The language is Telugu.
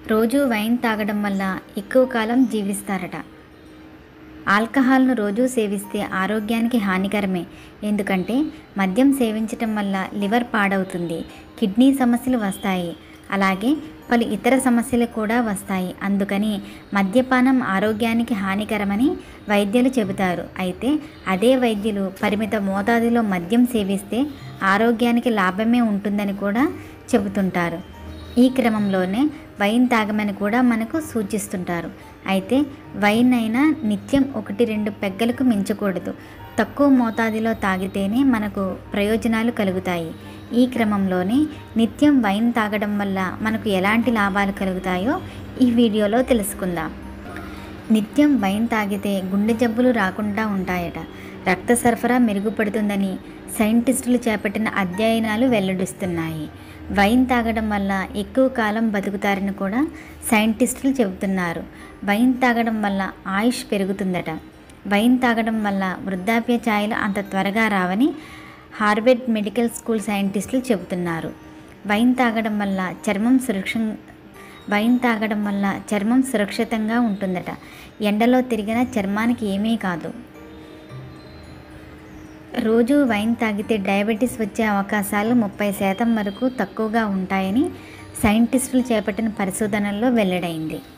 రోజు వైన్ తాగడం వల్ల ఎక్కువ కాలం జీవిస్తారట ఆల్కహాల్ను రోజు సేవిస్తే ఆరోగ్యానికి హానికరమే ఎందుకంటే మద్యం సేవించటం వల్ల లివర్ పాడవుతుంది కిడ్నీ సమస్యలు వస్తాయి అలాగే పలు ఇతర సమస్యలు కూడా వస్తాయి అందుకని మద్యపానం ఆరోగ్యానికి హానికరమని వైద్యులు చెబుతారు అయితే అదే వైద్యులు పరిమిత మోతాదులో మద్యం సేవిస్తే ఆరోగ్యానికి లాభమే ఉంటుందని కూడా చెబుతుంటారు ఈ క్రమంలోనే వైన్ తాగమని కూడా మనకు సూచిస్తుంటారు అయితే వైన్ అయినా నిత్యం ఒకటి రెండు పెగ్గలకు మించకూడదు తక్కువ మోతాదులో తాగితేనే మనకు ప్రయోజనాలు కలుగుతాయి ఈ క్రమంలోనే నిత్యం వైన్ తాగడం వల్ల మనకు ఎలాంటి లాభాలు కలుగుతాయో ఈ వీడియోలో తెలుసుకుందాం నిత్యం వైన్ తాగితే గుండె జబ్బులు రాకుండా ఉంటాయట రక్త సరఫరా మెరుగుపడుతుందని సైంటిస్టులు చేపట్టిన అధ్యయనాలు వెల్లడిస్తున్నాయి వైన్ తాగడం వల్ల ఎక్కువ కాలం బతుకుతారని కూడా సైంటిస్టులు చెబుతున్నారు వైన్ తాగడం వల్ల ఆయుష్ పెరుగుతుందట వైన్ తాగడం వల్ల వృద్ధాప్య ఛాయలు అంత త్వరగా రావని హార్వర్డ్ మెడికల్ స్కూల్ సైంటిస్టులు చెబుతున్నారు వైన్ తాగడం వల్ల చర్మం సురక్ష వైన్ తాగడం వల్ల చర్మం సురక్షితంగా ఉంటుందట ఎండలో తిరిగిన చర్మానికి ఏమీ కాదు రోజు వైన్ తాగితే డయాబెటీస్ వచ్చే అవకాశాలు ముప్పై శాతం వరకు తక్కువగా ఉంటాయని సైంటిస్టులు చేపట్టిన పరిశోధనల్లో వెల్లడైంది